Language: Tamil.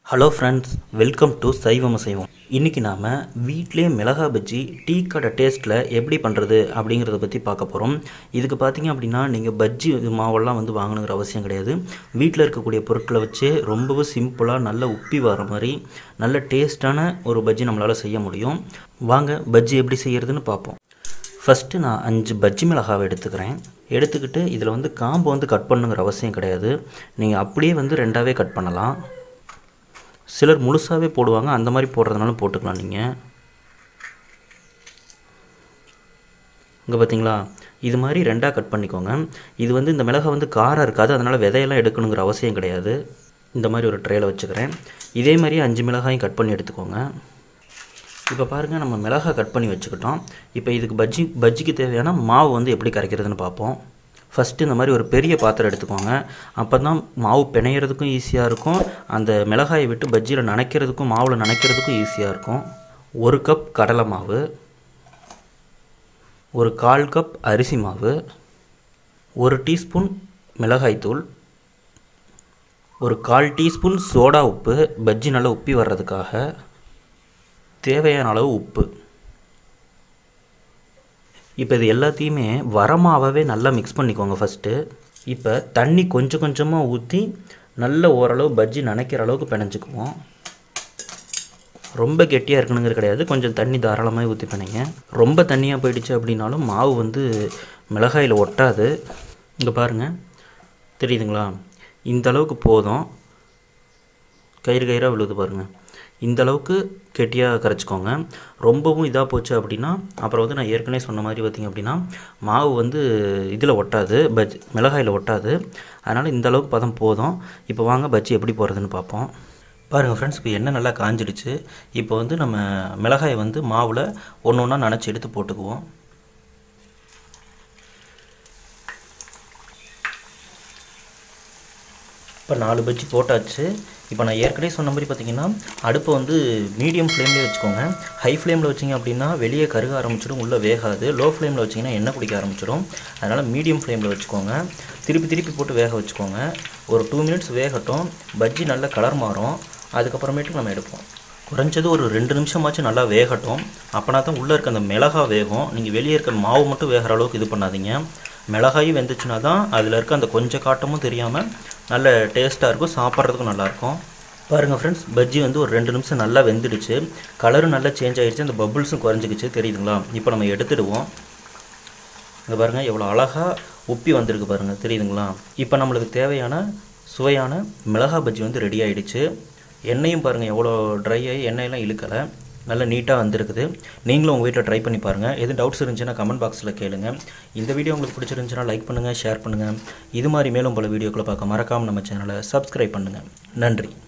ஹலோ ஃப்ரெண்ட்ஸ் வெல்கம் டு சைவம் சைவம் இன்றைக்கி நாம் வீட்டிலே மிளகா பஜ்ஜி டீ கடை டேஸ்ட்டில் எப்படி பண்ணுறது அப்படிங்கிறத பற்றி பார்க்க போகிறோம் இதுக்கு பார்த்தீங்க அப்படின்னா நீங்கள் பஜ்ஜி மாவெல்லாம் வந்து வாங்கணுங்கிற அவசியம் கிடையாது வீட்டில் இருக்கக்கூடிய பொருட்களை வச்சு ரொம்பவும் சிம்பிளாக நல்ல உப்பி வர மாதிரி நல்ல டேஸ்ட்டான ஒரு பஜ்ஜி நம்மளால் செய்ய முடியும் வாங்க பஜ்ஜி எப்படி செய்கிறதுன்னு பார்ப்போம் ஃபஸ்ட்டு நான் அஞ்சு பஜ்ஜி மிளகாவை எடுத்துக்கிறேன் எடுத்துக்கிட்டு இதில் வந்து காம்பு வந்து கட் பண்ணுங்கிற அவசியம் கிடையாது நீங்கள் அப்படியே வந்து ரெண்டாவே கட் பண்ணலாம் சிலர் முழுசாகவே போடுவாங்க அந்த மாதிரி போடுறதுனாலும் போட்டுக்கலாம் நீங்கள் இங்கே பார்த்தீங்களா இது மாதிரி ரெண்டாக கட் பண்ணிக்கோங்க இது வந்து இந்த மிளகா வந்து காரம் இருக்காது அதனால் விதையெல்லாம் எடுக்கணுங்கிற அவசியம் கிடையாது இந்த மாதிரி ஒரு ட்ரேயில் வச்சுக்கிறேன் இதே மாதிரி அஞ்சு மிளகாயும் கட் பண்ணி எடுத்துக்கோங்க இப்போ பாருங்கள் நம்ம மிளகா கட் பண்ணி வச்சுக்கிட்டோம் இப்போ இதுக்கு பஜ்ஜி பஜ்ஜிக்கு தேவையான மாவு வந்து எப்படி கரைக்கிறதுன்னு பார்ப்போம் ஃபஸ்ட்டு இந்த மாதிரி ஒரு பெரிய பாத்திரம் எடுத்துக்கோங்க அப்போ தான் மாவு பிணையிறதுக்கும் ஈஸியாக இருக்கும் அந்த மிளகாயை விட்டு பஜ்ஜியில் நனைக்கிறதுக்கும் மாவில் நனைக்கிறதுக்கும் ஈஸியாக இருக்கும் ஒரு கப் கடலை மாவு ஒரு கால் கப் அரிசி மாவு ஒரு டீஸ்பூன் மிளகாய்த்தூள் ஒரு கால் டீஸ்பூன் சோடா உப்பு பஜ்ஜி நல்லா உப்பி வர்றதுக்காக தேவையான அளவு உப்பு இப்போ இது எல்லாத்தையுமே வரமாகவே நல்லா மிக்ஸ் பண்ணிக்கோங்க ஃபஸ்ட்டு இப்போ தண்ணி கொஞ்சம் கொஞ்சமாக ஊற்றி நல்ல ஓரளவு பஜ்ஜி நனைக்கிற அளவுக்கு பிணைஞ்சிக்குவோம் ரொம்ப கெட்டியாக இருக்கணுங்கிற கிடையாது கொஞ்சம் தண்ணி தாராளமாக ஊற்றி பிணைங்க ரொம்ப தண்ணியாக போயிடுச்சு அப்படின்னாலும் மாவு வந்து மிளகாயில் ஒட்டாது இங்கே பாருங்கள் தெரியுதுங்களா இந்த அளவுக்கு போதும் கயிறு கயிறாக விழுது பாருங்கள் இந்த அளவுக்கு கெட்டியாக கரைச்சிக்கோங்க ரொம்பவும் இதாக போச்சு அப்படின்னா அப்புறம் வந்து நான் ஏற்கனவே சொன்ன மாதிரி பார்த்திங்க அப்படின்னா மாவு வந்து இதில் ஒட்டாது பஜ் மிளகாயில் ஒட்டாது அதனால் இந்த அளவுக்கு பதம் போதும் இப்போ வாங்க பஜ்ஜி எப்படி போகிறதுன்னு பார்ப்போம் பாருங்கள் ஃப்ரெண்ட்ஸ் இப்போ எண்ணெய் நல்லா காஞ்சிடுச்சு இப்போ வந்து நம்ம மிளகாயை வந்து மாவில் ஒன்று ஒன்றா நினச்சி எடுத்து போட்டுக்குவோம் இப்போ நாலு பஜ்ஜி போட்டாச்சு இப்போ நான் ஏற்கனவே சொன்ன மாதிரி பார்த்தீங்கன்னா அடுப்பை வந்து மீடியம் ஃப்ளேம்லேயே வச்சுக்கோங்க ஹை ஃப்ளேமில் வச்சிங்க அப்படின்னா வெளியே கருக ஆரம்பிச்சிடும் உள்ளே வேகாது லோ ஃப்ளேமில் வச்சிங்கன்னா எண்ணெய் குடிக்க ஆரம்பிச்சிடும் அதனால் மீடியம் ஃப்ளேமில் வச்சுக்கோங்க திருப்பி திருப்பி போட்டு வேக வச்சுக்கோங்க ஒரு டூ மினிட்ஸ் வேகட்டும் பஜ்ஜி நல்ல கலர் மாறும் அதுக்கப்புறமேட்டுக்கு நம்ம எடுப்போம் குறைஞ்சது ஒரு ரெண்டு நிமிஷமாச்சும் நல்லா வேகட்டும் அப்போனா தான் உள்ளே இருக்க அந்த மிளகா வேகும் நீங்கள் வெளியே இருக்க மாவு மட்டும் வேகிற அளவுக்கு இது பண்ணாதீங்க மிளகாயும் வெந்துச்சுன்னா தான் அதில் இருக்க அந்த கொஞ்சம் காட்டமும் தெரியாமல் நல்ல டேஸ்ட்டாக இருக்கும் சாப்பிட்றதுக்கும் நல்லாயிருக்கும் பாருங்கள் ஃப்ரெண்ட்ஸ் பஜ்ஜி வந்து ஒரு ரெண்டு நிமிஷம் நல்லா வெந்துடுச்சு கலரும் நல்லா சேஞ்ச் ஆகிடுச்சு அந்த பபுள்ஸும் குறைஞ்சிக்கிச்சு தெரியுதுங்களா இப்போ நம்ம எடுத்துடுவோம் இங்கே பாருங்கள் எவ்வளோ அழகாக உப்பி வந்திருக்கு பாருங்கள் தெரியுதுங்களா இப்போ நம்மளுக்கு தேவையான சுவையான மிளகா பஜ்ஜி வந்து ரெடி ஆகிடுச்சு எண்ணெயும் பாருங்கள் எவ்வளோ ட்ரை ஆகி எண்ணெயெல்லாம் இழுக்கலை நல்லா நீட்டாக வந்திருக்குது நீங்களும் உங்கள் வீட்டில் ட்ரை பண்ணி பாருங்கள் எதுவும் டவுட்ஸ் இருந்துச்சுன்னா கமெண்ட் பாக்ஸில் கேளுங்க இந்த வீடியோ உங்களுக்கு பிடிச்சிருந்துச்சுன்னா லைக் பண்ணுங்கள் ஷேர் பண்ணுங்கள் இது மாதிரி மேலும் பல வீடியோக்களை பார்க்க மறக்காமல் நம்ம சேனலை சப்ஸ்கிரைப் பண்ணுங்கள் நன்றி